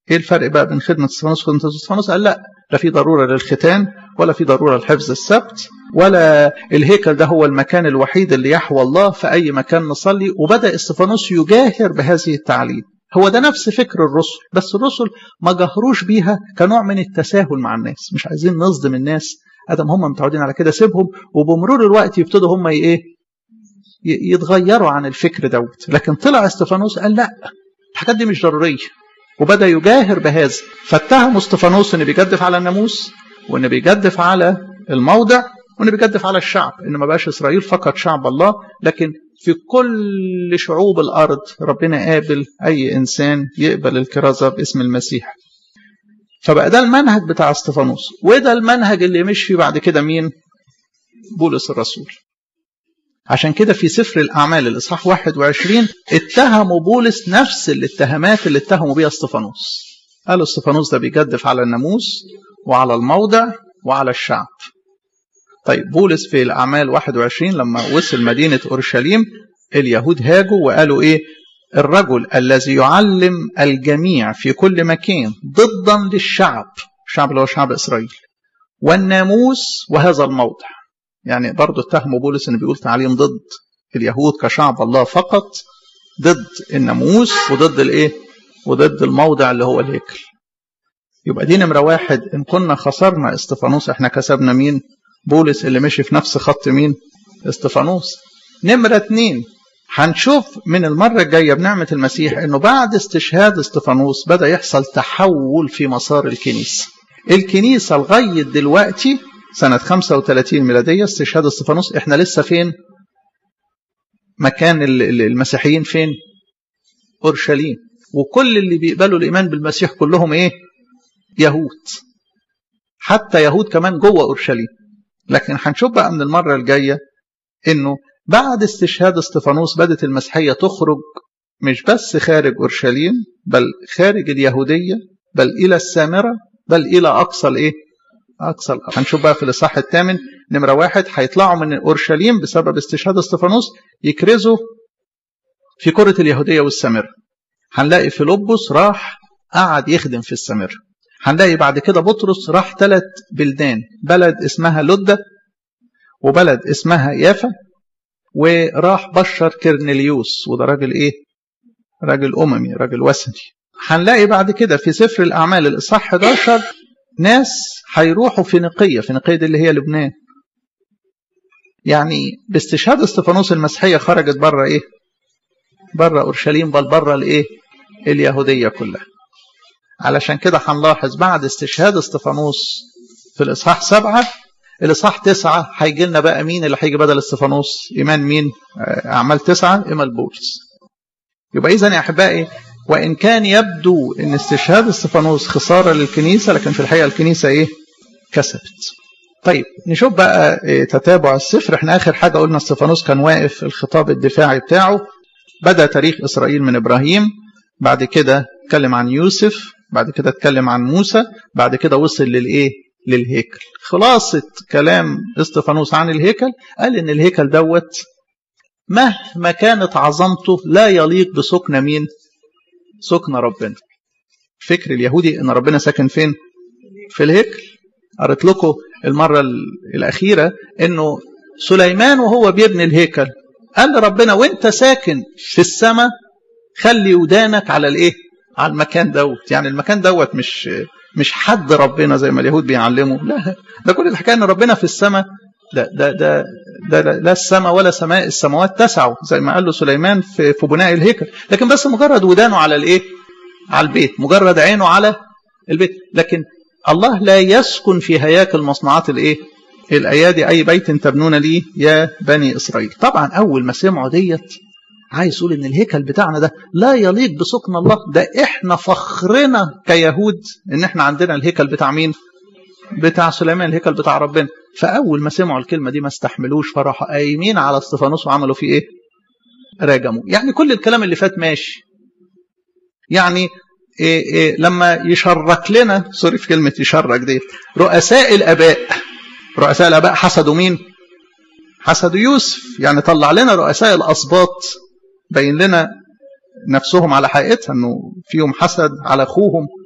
ايه الفرق بقى بين خدمه استفانوس وخدمه استفانوس قال لا لا في ضروره للختان ولا في ضروره لحفظ السبت ولا الهيكل ده هو المكان الوحيد اللي يحوى الله في اي مكان نصلي وبدا استفانوس يجاهر بهذه التعليم هو ده نفس فكر الرسل بس الرسل ما جهروش بيها كنوع من التساهل مع الناس مش عايزين نصدم الناس ادم هم متعودين على كده سيبهم وبمرور الوقت يبتدوا هم ايه يتغيروا عن الفكر دوت لكن طلع استفانوس قال لا الحاجات دي مش ضروريه وبدا يجاهر بهذا فاتهم استفانوس ان بيجدف على الناموس وان بيجدف على الموضع وان بيجدف على الشعب ان ما بقاش اسرائيل فقط شعب الله لكن في كل شعوب الارض ربنا قابل اي انسان يقبل الكرازه باسم المسيح فبقى ده المنهج بتاع استفانوس وده المنهج اللي مشي بعد كده مين بولس الرسول عشان كده في سفر الأعمال الإصحاح 21 اتهموا بولس نفس الاتهامات اللي اتهموا بيها استفانوس قالوا استفانوس ده بيجدف على الناموس وعلى الموضع وعلى الشعب طيب بولس في الأعمال 21 لما وصل مدينة أورشليم اليهود هاجوا وقالوا إيه الرجل الذي يعلم الجميع في كل مكان ضدا للشعب الشعب اللي هو شعب إسرائيل والناموس وهذا الموضع يعني برضه اتهموا بولس انه بيقول تعليم ضد اليهود كشعب الله فقط ضد الناموس وضد الايه وضد الموضع اللي هو الهيكل يبقى دي نمره واحد ان كنا خسرنا استفانوس احنا كسبنا مين بولس اللي مشي في نفس خط مين استفانوس نمره اتنين هنشوف من المرة الجاية بنعمة المسيح انه بعد استشهاد استفانوس بدأ يحصل تحول في مسار الكنيسة الكنيسة لغاية دلوقتي سنة 35 ميلادية استشهاد استفانوس احنا لسه فين مكان المسيحيين فين أورشليم وكل اللي بيقبلوا الإيمان بالمسيح كلهم إيه يهود حتى يهود كمان جوه أورشليم لكن هنشوف بقى من المرة الجاية إنه بعد استشهاد استفانوس بدت المسيحية تخرج مش بس خارج أورشليم بل خارج اليهودية بل إلى السامرة بل إلى أقصى الإيه أقصى الأرض هنشوف بقى في الإصحاح الثامن نمرة واحد هيطلعوا من أورشليم بسبب استشهاد استفانوس يكرزوا في كرة اليهودية والسامرة هنلاقي فيلبس راح قعد يخدم في السامرة هنلاقي بعد كده بطرس راح ثلاث بلدان بلد اسمها لدة وبلد اسمها يافا وراح بشر كرنليوس وده راجل ايه راجل أممي راجل وثني هنلاقي بعد كده في سفر الأعمال الإصحاح 11 ناس هيروحوا فينيقية فينيقية دي اللي هي لبنان يعني باستشهاد استفانوس المسيحية خرجت بره ايه بره أورشليم بل بره الايه اليهودية كلها علشان كده هنلاحظ بعد استشهاد استفانوس في الإصحاح سبعة الإصحاح تسعة هيجي لنا بقى مين اللي هيجي بدل استفانوس إيمان مين أعمال تسعة إيمان بولس يبقى إذا يا أحبائي وإن كان يبدو أن استشهاد استفانوس خسارة للكنيسة لكن في الحقيقة الكنيسة إيه كسبت طيب نشوف بقى تتابع السفر احنا آخر حاجة قلنا استفانوس كان واقف الخطاب الدفاعي بتاعه بدأ تاريخ إسرائيل من إبراهيم بعد كده اتكلم عن يوسف بعد كده اتكلم عن موسى بعد كده وصل للإيه للهيكل خلاصة كلام استفانوس عن الهيكل قال ان الهيكل دوت مهما كانت عظمته لا يليق بسكن مين سكن ربنا فكر اليهودي ان ربنا ساكن فين في الهيكل قريت لكم المرة الأخيرة انه سليمان وهو بيبني الهيكل قال لربنا وانت ساكن في السماء خلي ودانك على الايه على المكان دوت يعني المكان دوت مش مش حد ربنا زي ما اليهود بيعلموا لا ده كل الحكايه ان ربنا في السماء ده ده ده, ده لا السماء ولا سماء السماوات تسعوا زي ما قال له سليمان في, في بناء الهيكل لكن بس مجرد ودانه على الايه على البيت مجرد عينه على البيت لكن الله لا يسكن في هياكل مصنوعات الايه الايادي اي بيت تبنون لي يا بني اسرائيل طبعا اول ما سمعوا ديت عايز يقول ان الهيكل بتاعنا ده لا يليق بسكن الله ده احنا فخرنا كيهود ان احنا عندنا الهيكل بتاع مين بتاع سليمان الهيكل بتاع ربنا فاول ما سمعوا الكلمه دي ما استحملوش فراحوا قايمين على استفانوس وعملوا فيه ايه راجموا يعني كل الكلام اللي فات ماشي يعني إيه إيه لما يشرك لنا سوري في كلمه يشرك دي رؤساء الاباء رؤساء الاباء حسدوا مين حسدوا يوسف يعني طلع لنا رؤساء الاسباط بين لنا نفسهم على حقيقتها انه فيهم حسد على اخوهم